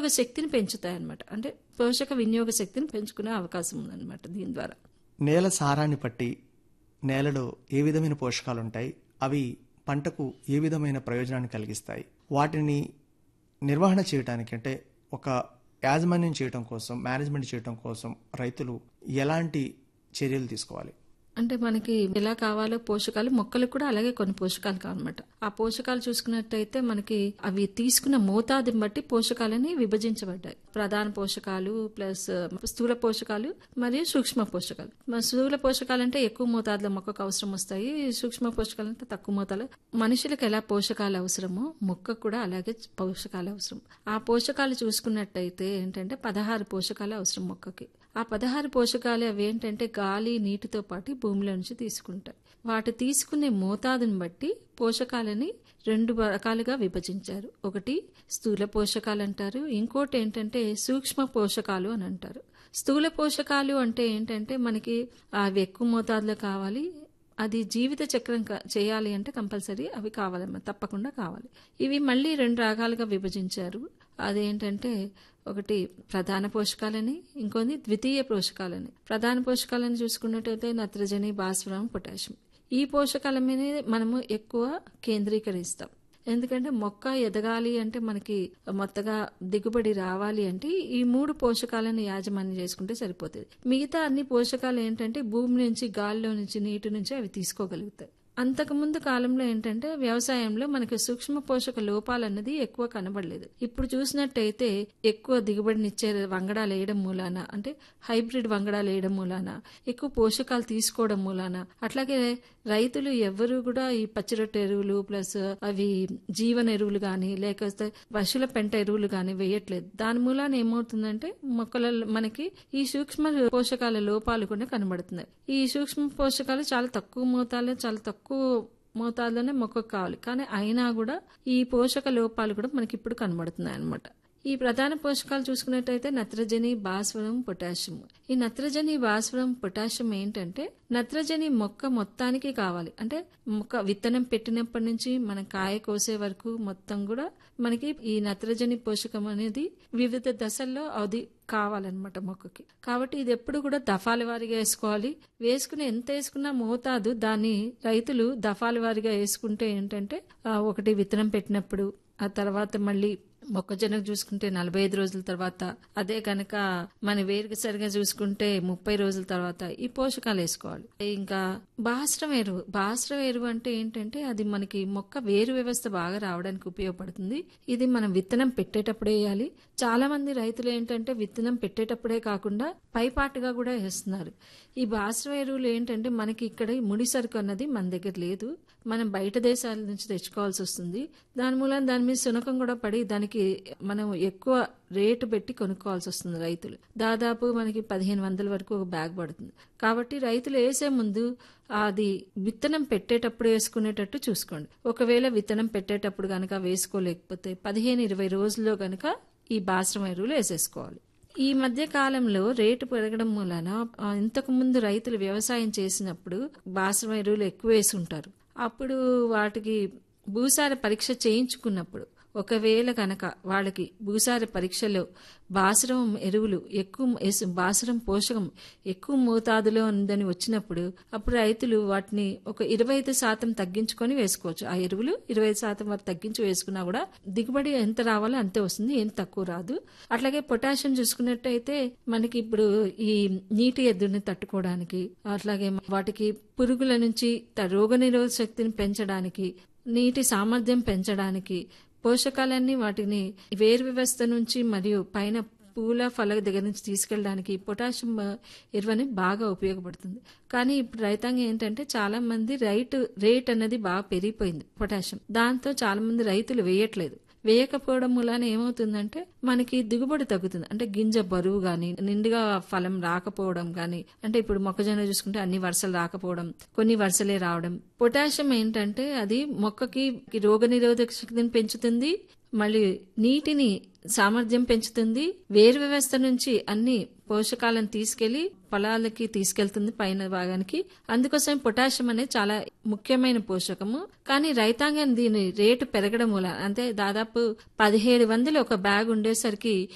శక్తిని పెంచుతాయి అన్నమాట అంటే పోషక వినియోగ శక్తిని పెంచుకునే అవకాశం ఉందన్నమాట దీని ద్వారా నేల సారాన్ని బట్టి నేలలో ఏ విధమైన పోషకాలు ఉంటాయి అవి పంటకు ఏ విధమైన ప్రయోజనాన్ని కలిగిస్తాయి వాటిని నిర్వహణ చేయడానికి అంటే ఒక యాజమాన్యం చేయడం కోసం మేనేజ్మెంట్ చేయడం కోసం రైతులు ఎలాంటి చర్యలు తీసుకోవాలి అంటే మనకి ఎలా కావాలో పోషకాలు మొక్కలకు కూడా అలాగే కొన్ని పోషకాలు కావాలన్నమాట ఆ పోషకాలు చూసుకున్నట్టయితే మనకి అవి తీసుకున్న మోతాదుని బట్టి పోషకాలని విభజించబడ్డాయి ప్రధాన పోషకాలు ప్లస్ స్థూల పోషకాలు మరియు సూక్ష్మ పోషకాలు మన స్థూల పోషకాలు అంటే ఎక్కువ మోతాదులో మొక్కకు అవసరం వస్తాయి సూక్ష్మ పోషకాలు అంటే తక్కువ మోతాదులో మనుషులకు ఎలా పోషకాలు అవసరమో మొక్కకు కూడా అలాగే పోషకాలు అవసరం ఆ పోషకాలు చూసుకున్నట్టయితే ఏంటంటే పదహారు పోషకాలు అవసరం మొక్కకి ఆ పదహారు పోషకాలు అవి ఏంటంటే గాలి నీటితో పాటు భూమిలో నుంచి తీసుకుంటాయి వాటి తీసుకునే మోతాదుని బట్టి పోషకాలని రెండు రకాలుగా విభజించారు ఒకటి స్థూల పోషకాలు అంటారు ఇంకోటి ఏంటంటే సూక్ష్మ పోషకాలు అని అంటారు స్థూల పోషకాలు అంటే ఏంటంటే మనకి అవి ఎక్కువ మోతాదులో కావాలి అది జీవిత చక్రం క- చేయాలి అంటే కంపల్సరీ అవి కావాలన్నమాట తప్పకుండా కావాలి ఇవి మళ్ళీ రెండు రకాలుగా విభజించారు అదేంటంటే ఒకటి ప్రధాన పోషకాలని ఇంకొన్ని ద్వితీయ పోషకాలని ప్రధాన పోషకాలని చూసుకున్నట్టయితే నత్రజని భాస్వరం పొటాషియం ఈ పోషకాల మీద మనము ఎక్కువ కేంద్రీకరిస్తాం ఎందుకంటే మొక్క ఎదగాలి అంటే మనకి మొత్తగా దిగుబడి రావాలి అంటే ఈ మూడు పోషకాలను యాజమాన్యం చేసుకుంటే సరిపోతుంది మిగతా అన్ని పోషకాలు ఏంటంటే భూమి నుంచి గాలిలో నుంచి నీటి నుంచి అవి తీసుకోగలుగుతాయి అంతకుముందు కాలంలో ఏంటంటే వ్యవసాయంలో మనకి సూక్ష్మ పోషక లోపాలు అన్నది ఎక్కువ కనబడలేదు ఇప్పుడు చూసినట్టయితే ఎక్కువ దిగుబడినిచ్చే వంగడాలు వేయడం మూలాన అంటే హైబ్రిడ్ వంగడాలు వేయడం మూలాన ఎక్కువ పోషకాలు తీసుకోవడం మూలాన అట్లాగే రైతులు ఎవరు కూడా ఈ పచ్చిరొట్టె ఎరువులు ప్లస్ అవి జీవన ఎరువులు కానీ లేకపోతే పశువుల పెంట ఎరువులు కానీ వేయట్లేదు దాని మూలాన ఏమవుతుందంటే మొక్కల మనకి ఈ సూక్ష్మ పోషకాల లోపాలు కూడా కనబడుతున్నాయి ఈ సూక్ష్మ పోషకాలు చాలా తక్కువ మోతాదులో చాలా తక్కువ మోతాదులోనే మొక్కకు కావాలి కానీ అయినా కూడా ఈ పోషక లోపాలు కూడా మనకి ఇప్పుడు కనబడుతున్నాయి అన్నమాట ఈ ప్రధాన పోషకాలు చూసుకున్నట్టయితే నత్రజని భాస్వరం పొటాషియం ఈ నత్రజని భాస్వరం పొటాషియం ఏంటంటే నత్రజని మొక్క మొత్తానికి కావాలి అంటే మొక్క విత్తనం పెట్టినప్పటి నుంచి మన కాయ కోసే వరకు మొత్తం కూడా మనకి ఈ నత్రజని పోషకం అనేది వివిధ దశల్లో అది కావాలన్నమాట మొక్కకి కాబట్టి ఇది ఎప్పుడు కూడా దఫాల వారీగా వేసుకోవాలి వేసుకుని ఎంత వేసుకున్నా మోతాదు దాన్ని రైతులు దఫాల వారీగా వేసుకుంటే ఏంటంటే ఆ, ఒకటి విత్తనం పెట్టినప్పుడు ఆ తర్వాత మళ్ళీ మొక్కజొన్నకు చూసుకుంటే నలభై ఐదు రోజుల తర్వాత అదే కనుక మన వేరుకు సరిగా చూసుకుంటే ముప్పై రోజుల తర్వాత ఈ పోషకాలు వేసుకోవాలి ఇంకా బాస్రం ఎరువు బాస్రం ఎరువు అంటే ఏంటంటే అది మనకి మొక్క వేరు వ్యవస్థ బాగా రావడానికి ఉపయోగపడుతుంది ఇది మనం విత్తనం పెట్టేటప్పుడే వేయాలి చాలా మంది రైతులు ఏంటంటే విత్తనం పెట్టేటప్పుడే కాకుండా పైపాటుగా కూడా వేస్తున్నారు ఈ బాస్రం ఎరువులు ఏంటంటే మనకి ఇక్కడ ఈ ముడి సరుకు అన్నది మన దగ్గర లేదు మనం బయట దేశాల నుంచి తెచ్చుకోవాల్సి వస్తుంది దాని మూలం దాని మీద శునకం కూడా పడి దానికి మనం ఎక్కువ రేటు పెట్టి కొనుక్కోవాల్సి వస్తుంది రైతులు దాదాపు మనకి పదిహేను వందల వరకు ఒక బ్యాగ్ పడుతుంది కాబట్టి రైతులు వేసే ముందు అది విత్తనం పెట్టేటప్పుడు వేసుకునేటట్టు చూసుకోండి ఒకవేళ విత్తనం పెట్టేటప్పుడు గనక వేసుకోలేకపోతే పదిహేను ఇరవై రోజుల్లో గనక ఈ బాస్రం ఎరువులు వేసేసుకోవాలి ఈ మధ్య కాలంలో రేటు పెరగడం మూలన ఆ, ఇంతకు ముందు రైతులు వ్యవసాయం చేసినప్పుడు బాస్రం ఎరువులు ఎక్కువ వేసి ఉంటారు అప్పుడు వాటికి భూసార పరీక్ష చేయించుకున్నప్పుడు ఒకవేళ కనుక వాళ్ళకి భూసార పరీక్షలో బాసరం ఎరువులు ఎక్కువ ఎస్- బాసరం పోషకం ఎక్కువ మోతాదులో ఉందని వచ్చినప్పుడు అప్పుడు రైతులు వాటిని ఒక ఇరవై ఐదు శాతం తగ్గించుకొని వేసుకోవచ్చు ఆ ఎరువులు ఇరవై ఐదు శాతం వరకు తగ్గించి వేసుకున్నా కూడా దిగుబడి ఎంత రావాలో అంతే వస్తుంది ఏం తక్కువ రాదు అట్లాగే పొటాషియం చూసుకున్నట్టయితే మనకి ఇప్పుడు ఈ నీటి ఎద్దుని తట్టుకోవడానికి అట్లాగే వాటికి పురుగుల నుంచి త- రోగనిరోధక శక్తిని పెంచడానికి నీటి సామర్థ్యం పెంచడానికి పోషకాలన్నీ వాటిని వేరు వ్యవస్థ నుంచి మరియు పైన పూల ఫల దగ్గర నుంచి తీసుకెళ్ళడానికి పొటాషియం ఆ, ఎరువు అనేది బాగా ఉపయోగపడుతుంది కానీ ఇప్పుడు రైతాంగం ఏంటంటే చాలా మంది రైతు రేట్ అనేది బాగా పెరిగిపోయింది పొటాషియం దాంతో చాలా మంది రైతులు వేయట్లేదు వేయకపోవడం మూలాన ఏమవుతుందంటే మనకి దిగుబడి తగ్గుతుంది అంటే గింజ బరువు గాని నిండుగా ఫలం రాకపోవడం గాని అంటే ఇప్పుడు మొక్కజొన్న చూసుకుంటే అన్ని వరుసలు రాకపోవడం కొన్ని వరుసలే రావడం పొటాషియం ఏంటంటే అది మొక్కకి రోగ నిరోధక శక్తిని పెంచుతుంది మళ్ళీ నీటిని సామర్థ్యం పెంచుతుంది వేరు వ్యవస్థ నుంచి అన్ని పోషకాలను తీసుకెళ్లి పొలాలకి తీసుకెళ్తుంది పైన భాగానికి అందుకోసం పొటాషియం అనేది చాలా ముఖ్యమైన పోషకము కానీ రైతాంగం దీని రేటు పెరగడం వల్ల అంటే దాదాపు పదిహేడు వందలు ఒక బ్యాగ్ ఉండేసరికి